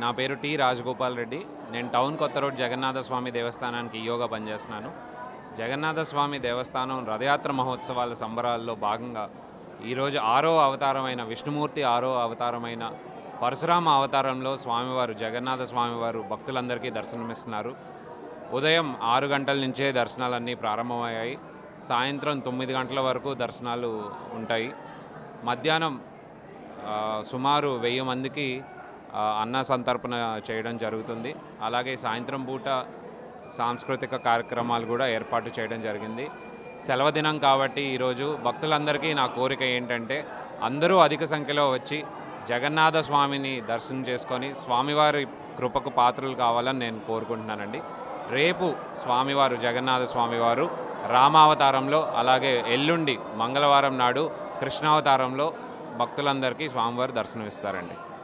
నా పేరు టి రాజగోపాల్ రెడ్డి నేను టౌన్ కొత్త రోడ్ జగన్నాథ స్వామి దేవస్థానానికి ఈయోగా పనిచేస్తున్నాను జగన్నాథ స్వామి దేవస్థానం రథయాత్ర మహోత్సవాల సంబరాల్లో భాగంగా ఈరోజు ఆరో అవతారమైన విష్ణుమూర్తి ఆరో అవతారమైన పరశురామ అవతారంలో స్వామివారు జగన్నాథ స్వామివారు భక్తులందరికీ దర్శనమిస్తున్నారు ఉదయం ఆరు గంటల నుంచే దర్శనాలన్నీ ప్రారంభమయ్యాయి సాయంత్రం తొమ్మిది గంటల వరకు దర్శనాలు ఉంటాయి మధ్యాహ్నం ఆ, సుమారు వెయ్యి మందికి ఆ, అన్న సంతర్పణ చేయడం జరుగుతుంది అలాగే సాయంత్రం పూట సాంస్కృతిక కార్యక్రమాలు కూడా ఏర్పాటు చేయడం జరిగింది సెలవు దినం కాబట్టి ఈరోజు భక్తులందరికీ నా కోరిక ఏంటంటే అందరూ అధిక సంఖ్యలో వచ్చి జగన్నాథ స్వామిని దర్శనం చేసుకొని స్వామివారి కృపకు పాత్రలు కావాలని నేను కోరుకుంటున్నానండి రేపు స్వామివారు జగన్నాథ స్వామివారు రామావతారంలో అలాగే ఎల్లుండి మంగళవారం నాడు కృష్ణావతారంలో భక్తులందరికీ స్వామివారు దర్శనమిస్తారండి